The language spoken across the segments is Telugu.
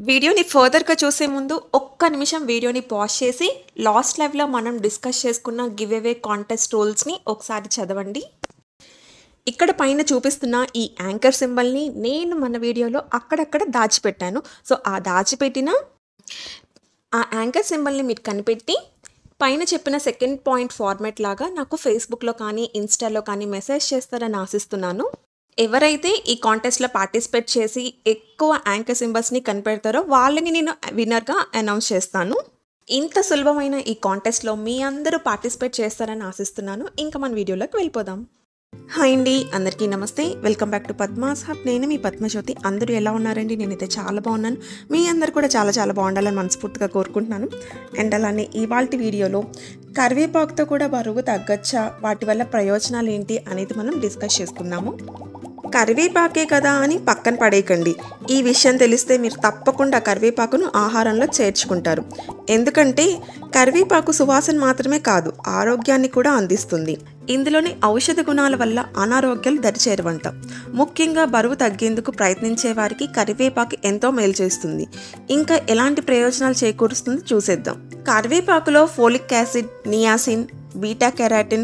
వీడియోని ఫర్దర్గా చూసే ముందు ఒక్క నిమిషం వీడియోని పాజ్ చేసి లాస్ట్ లైవ్లో మనం డిస్కస్ చేసుకున్న గివ్ అవే కాంటెస్ట్ రూల్స్ని ఒకసారి చదవండి ఇక్కడ పైన చూపిస్తున్న ఈ యాంకర్ సింబల్ని నేను మన వీడియోలో అక్కడక్కడ దాచిపెట్టాను సో ఆ దాచిపెట్టిన ఆ యాంకర్ సింబల్ని మీరు కనిపెట్టి పైన చెప్పిన సెకండ్ పాయింట్ ఫార్మాట్ లాగా నాకు ఫేస్బుక్లో కానీ ఇన్స్టాలో కానీ మెసేజ్ చేస్తారని ఆశిస్తున్నాను ఎవరైతే ఈ కాంటెస్ట్లో పార్టిసిపేట్ చేసి ఎక్కువ యాంకర్ సింబల్స్ని కనిపెడతారో వాళ్ళని నేను విన్నర్గా అనౌన్స్ చేస్తాను ఇంత సులభమైన ఈ కాంటెస్ట్లో మీ అందరూ పార్టిసిపేట్ చేస్తారని ఆశిస్తున్నాను ఇంకా మన వీడియోలోకి వెళ్ళిపోదాం హాయ్ అండి అందరికీ నమస్తే welcome back to Padma's hub నేను మీ పద్మజ్యోతి అందరూ ఎలా ఉన్నారండి నేనైతే చాలా బాగున్నాను మీ అందరు కూడా చాలా చాలా బాగుండాలని మనస్ఫూర్తిగా కోరుకుంటున్నాను అండ్ అలానే ఇవాళ వీడియోలో కరివేపాకుతో కూడా బరువు తగ్గచ్చా వాటి వల్ల ప్రయోజనాలు ఏంటి అనేది మనం డిస్కస్ చేసుకుందాము కరివేపాకే కదా అని పక్కన పడేయకండి ఈ విషయం తెలిస్తే మీరు తప్పకుండా కరివేపాకును ఆహారంలో చేర్చుకుంటారు ఎందుకంటే కరివేపాకు సువాసన మాత్రమే కాదు ఆరోగ్యాన్ని కూడా అందిస్తుంది ఇందులోని ఔషధ గుణాల వల్ల అనారోగ్యాలు దరిచేరవంట ముఖ్యంగా బరువు తగ్గేందుకు ప్రయత్నించే వారికి కరివేపాకు ఎంతో మేలు చేస్తుంది ఇంకా ఎలాంటి ప్రయోజనాలు చేకూరుస్తుందో చూసేద్దాం కరివేపాకులో folic acid niacin beta keratin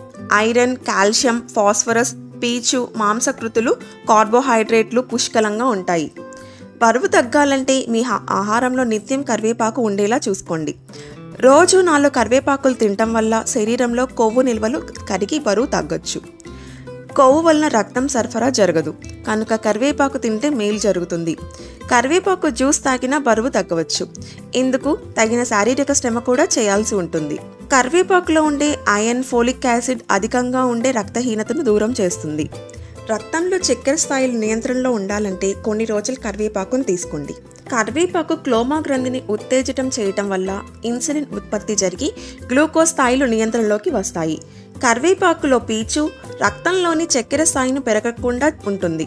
iron calcium phosphorus పీచు మాంసకృతులు కార్బోహైడ్రేట్లు పుష్కలంగా ఉంటాయి బరువు తగ్గాలంటే మీ హా- ఆహారంలో నిత్యం కరివేపాకు ఉండేలా చూసుకోండి రోజు నాలుగు కరివేపాకులు తినటం వల్ల శరీరంలో కొవ్వు నిల్వలు కరిగి బరువు తగ్గొచ్చు కొవ్వు వలన రక్తం సరఫరా జరగదు కనుక కరివేపాకు తింటే మేలు జరుగుతుంది కరివేపాకు జ్యూస్ తాగినా బరువు తగ్గవచ్చు ఇందుకు తగిన శారీరక శ్రమ కూడా చేయాల్సి ఉంటుంది కరివేపాకులో ఉండే ఐరన్ ఫోలిక్ యాసిడ్ అధికంగా ఉండే రక్తహీనతను దూరం చేస్తుంది రక్తంలో చక్కెర స్థాయిలు నియంత్రణలో ఉండాలంటే కొన్ని రోజులు కరివేపాకును తీసుకోండి కరివేపాకు క్లోమా గ్రంథిని ఉత్తేజితం చేయటం వల్ల ఇన్సులిన్ ఉత్పత్తి జరిగి గ్లూకోజ్ స్థాయిలు నియంత్రణలోకి వస్తాయి కరివేపాకులో పీచు రక్తంలోని చక్కెర స్థాయిని పెరగకుండా ఉంటుంది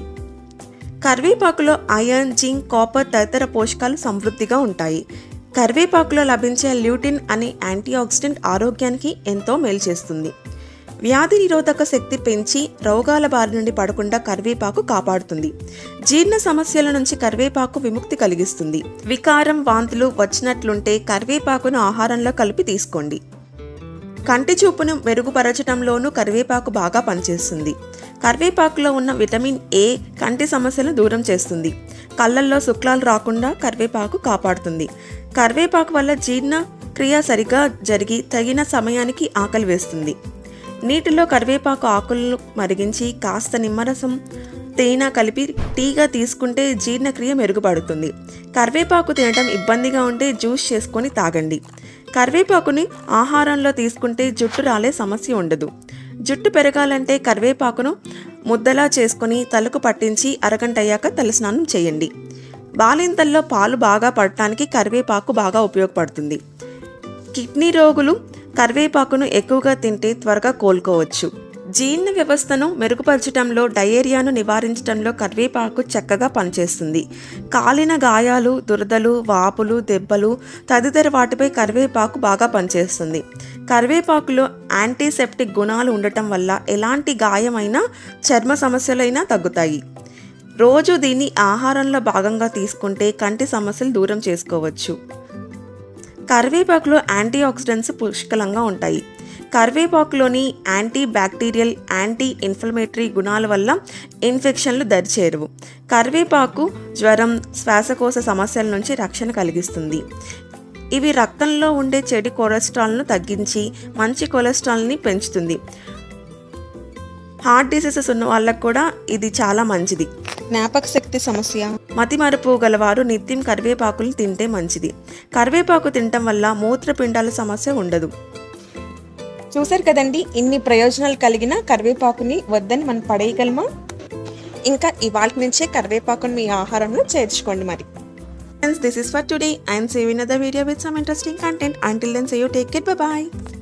కరివేపాకులో ఐరన్ జింక్ కాపర్ తదితర పోషకాలు సమృద్ధిగా ఉంటాయి కరివేపాకులో లభించే ల్యూటిన్ అనే యాంటీఆక్సిడెంట్ ఆరోగ్యానికి ఎంతో మేలు చేస్తుంది వ్యాధి నిరోధక శక్తి పెంచి రోగాల బారి నుండి పడకుండా కరివేపాకు కాపాడుతుంది జీర్ణ సమస్యల నుంచి కరివేపాకు విముక్తి కలిగిస్తుంది వికారం వాంతులు వచ్చినట్లుంటే కరివేపాకును ఆహారంలో కలిపి తీసుకోండి కంటి చూపును మెరుగుపరచడంలోనూ కరివేపాకు బాగా పనిచేస్తుంది కరివేపాకులో ఉన్న విటమిన్ ఏ కంటి సమస్యలను దూరం చేస్తుంది కళ్ళల్లో శుక్లాలు రాకుండా కరివేపాకు కాపాడుతుంది కరివేపాకు వల్ల జీర్ణ క్రియ సరిగా జరిగి తగిన సమయానికి ఆకలి వేస్తుంది నీటిలో కరివేపాకు ఆకులను మరిగించి కాస్త నిమ్మరసం తేనె కలిపి టీగా తీసుకుంటే జీర్ణక్రియ మెరుగుపడుతుంది కరివేపాకు తినడం ఇబ్బందిగా ఉంటే జ్యూస్ చేసుకొని తాగండి కరివేపాకుని ఆహారంలో తీసుకుంటే జుట్టు రాలే సమస్య ఉండదు జుట్టు పెరగాలంటే కరివేపాకును ముద్దలా చేసుకొని తలకు పట్టించి అరగంట అయ్యాక తలస్నానం చేయండి బాలింతల్లో పాలు బాగా పడటానికి కరివేపాకు బాగా ఉపయోగపడుతుంది కిడ్నీ రోగులు కరివేపాకును ఎక్కువగా తింటే త్వరగా కోలుకోవచ్చు జీర్ణ వ్యవస్థను మెరుగుపరచడంలో డయేరియాను నివారించడంలో కరివేపాకు చక్కగా పనిచేస్తుంది కాలిన గాయాలు దురదలు వాపులు దెబ్బలు తదితర వాటిపై కరివేపాకు బాగా పనిచేస్తుంది కరివేపాకులో యాంటీసెప్టిక్ గుణాలు ఉండటం వల్ల ఎలాంటి గాయమైనా చర్మ సమస్యలైనా తగ్గుతాయి రోజు దీన్ని ఆహారంలో భాగంగా తీసుకుంటే కంటి సమస్యలు దూరం చేసుకోవచ్చు కరివేపాకులో యాంటీ ఆక్సిడెంట్స్ పుష్కలంగా ఉంటాయి కరివేపాకులోని యాంటీ బ్యాక్టీరియల్ యాంటీ ఇన్ఫ్లమేటరీ గుణాల వల్ల ఇన్ఫెక్షన్లు దరిచేరువు కరివేపాకు జ్వరం శ్వాసకోశ సమస్యల నుంచి రక్షణ కలిగిస్తుంది ఇవి రక్తంలో ఉండే చెడు కొలెస్ట్రాల్ను తగ్గించి మంచి కొలెస్ట్రాల్ని పెంచుతుంది హార్ట్ డిసీజెస్ ఉన్న వాళ్ళకు కూడా ఇది చాలా మంచిది జ్ఞాపక శక్తి సమస్య మతిమరుపు గలవారు నిత్యం కరివేపాకులు తింటే మంచిది కరివేపాకు తినటం వల్ల మూత్రపిండాల సమస్య ఉండదు చూసారు కదండి ఇన్ని ప్రయోజనాలు కలిగిన కరివేపాకుని వద్దని మనం పడేయగలమా ఇంకా ఇవాళ నుంచే కరివేపాకుని మీ ఆహారంలో చేర్చుకోండి మరి friends this is for today and save in other video with some interesting content until then say you take it bye bye